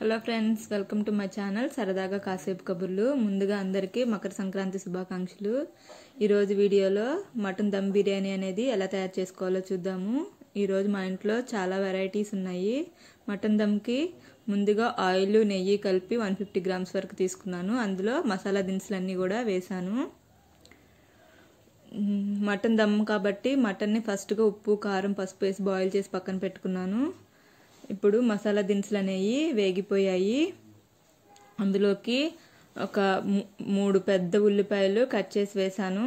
hello friends welcome to my channel సరదాగా కాసేపు కబుర్లు ముందుగా అందరికీ మకర సంక్రాంతి శుభాకాంక్షలు ఈరోజు వీడియోలో మటన్ దమ్ బిర్యానీ అనేది ఎలా తయారు చేసుకోవాలో చూద్దాము ఈరోజు మా ఇంట్లో చాలా వెరైటీస్ ఉన్నాయి మటన్ దమ్కి ముందుగా ఆయిల్ నెయ్యి కలిపి వన్ ఫిఫ్టీ గ్రామ్స్ వరకు తీసుకున్నాను అందులో మసాలా దినుసులన్నీ కూడా వేశాను మటన్ దమ్ కాబట్టి మటన్ని ఫస్ట్గా ఉప్పు కారం పసుపు వేసి బాయిల్ చేసి పక్కన పెట్టుకున్నాను ఇప్పుడు మసాలా దినుసులు అనేవి వేగిపోయాయి అందులోకి ఒక మూడు పెద్ద ఉల్లిపాయలు కట్ చేసి వేసాను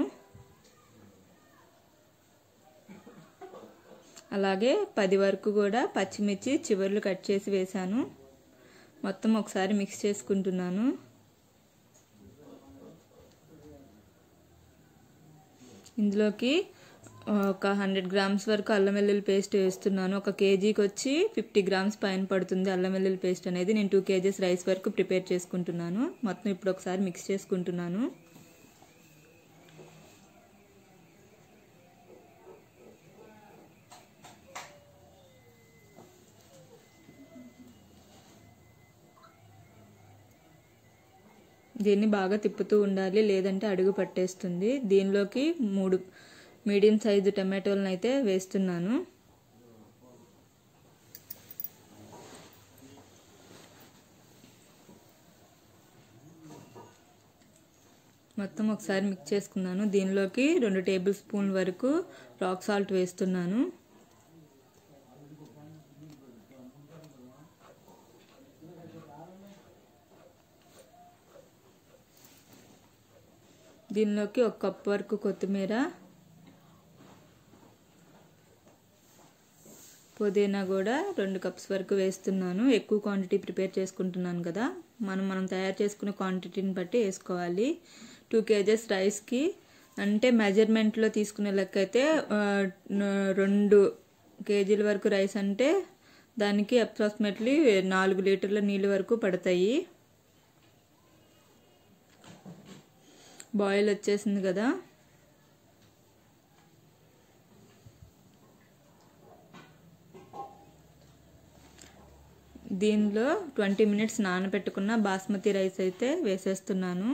అలాగే పది వరకు కూడా పచ్చిమిర్చి చివర్లు కట్ చేసి వేసాను మొత్తం ఒకసారి మిక్స్ చేసుకుంటున్నాను ఇందులోకి ఒక హండ్రెడ్ గ్రామ్స్ వరకు అల్లం వెల్లుల్లి పేస్ట్ వేస్తున్నాను ఒక కేజీకి వచ్చి ఫిఫ్టీ గ్రామ్స్ పైన పడుతుంది అల్లం వెల్లుల్లి పేస్ట్ అనేది నేను టూ కేజీస్ రైస్ వరకు ప్రిపేర్ చేసుకుంటున్నాను మొత్తం ఇప్పుడు ఒకసారి మిక్స్ చేసుకుంటున్నాను దీన్ని బాగా తిప్పుతూ ఉండాలి లేదంటే అడుగు పట్టేస్తుంది దీనిలోకి మూడు మీడియం సైజు టమాటోలను అయితే వేస్తున్నాను మొత్తం ఒకసారి మిక్స్ చేసుకున్నాను దీనిలోకి రెండు టేబుల్ స్పూన్ వరకు రాక్ సాల్ట్ వేస్తున్నాను దీనిలోకి ఒక కప్ వరకు కొత్తిమీర పుదీనా కూడా రెండు కప్స్ వరకు వేస్తున్నాను ఎక్కువ క్వాంటిటీ ప్రిపేర్ చేసుకుంటున్నాను కదా మనం మనం తయారు చేసుకునే క్వాంటిటీని బట్టి వేసుకోవాలి టూ కేజెస్ రైస్కి అంటే మెజర్మెంట్లో తీసుకునే లెక్క అయితే రెండు కేజీల వరకు రైస్ అంటే దానికి అప్రాక్సిమేట్లీ నాలుగు లీటర్ల నీళ్ళు వరకు పడతాయి బాయిల్ వచ్చేసింది కదా దీనిలో ట్వంటీ మినిట్స్ నానబెట్టుకున్న బాస్మతి రైస్ అయితే వేసేస్తున్నాను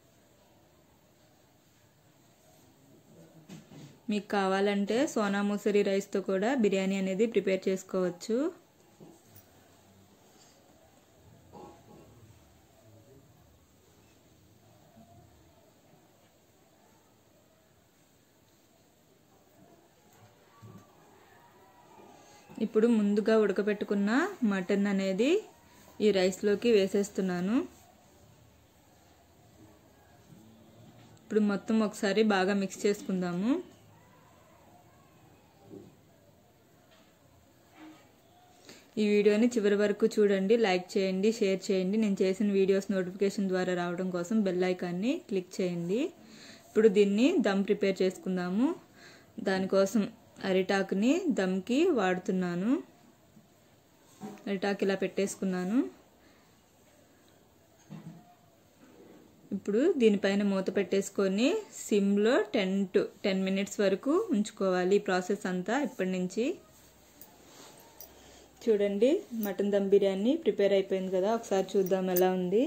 మీకు కావాలంటే సోనా ముసరి రైస్తో కూడా బిర్యానీ అనేది ప్రిపేర్ చేసుకోవచ్చు ఇప్పుడు ముందుగా ఉడకబెట్టుకున్న మటన్ అనేది ఈ రైస్లోకి వేసేస్తున్నాను ఇప్పుడు మొత్తం ఒకసారి బాగా మిక్స్ చేసుకుందాము ఈ వీడియోని చివరి వరకు చూడండి లైక్ చేయండి షేర్ చేయండి నేను చేసిన వీడియోస్ నోటిఫికేషన్ ద్వారా రావడం కోసం బెల్ ఐకాన్ని క్లిక్ చేయండి ఇప్పుడు దీన్ని దమ్ ప్రిపేర్ చేసుకుందాము దానికోసం అరిటాకుని దమ్కి వాడుతున్నాను అరిటాకు ఇలా పెట్టేసుకున్నాను ఇప్పుడు దీనిపైన మూత పెట్టేసుకొని సిమ్లో టెన్ టు టెన్ మినిట్స్ వరకు ఉంచుకోవాలి ఈ ప్రాసెస్ అంతా ఇప్పటి నుంచి చూడండి మటన్ దమ్ బిర్యానీ ప్రిపేర్ అయిపోయింది కదా ఒకసారి చూద్దాం ఎలా ఉంది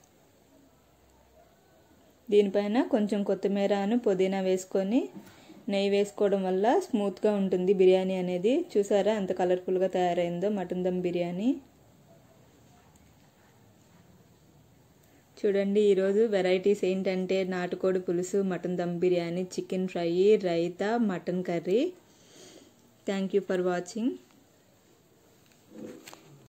దీనిపైన కొంచెం కొత్తిమీరను పుదీనా వేసుకొని నెయ్యి వేసుకోవడం వల్ల స్మూత్గా ఉంటుంది బిర్యానీ అనేది చూసారా ఎంత కలర్ఫుల్గా తయారైందో మటన్ దమ్ బిర్యానీ చూడండి ఈరోజు వెరైటీస్ ఏంటంటే నాటుకోడి పులుసు mutton dum biryani chicken fry raita mutton curry thank you for watching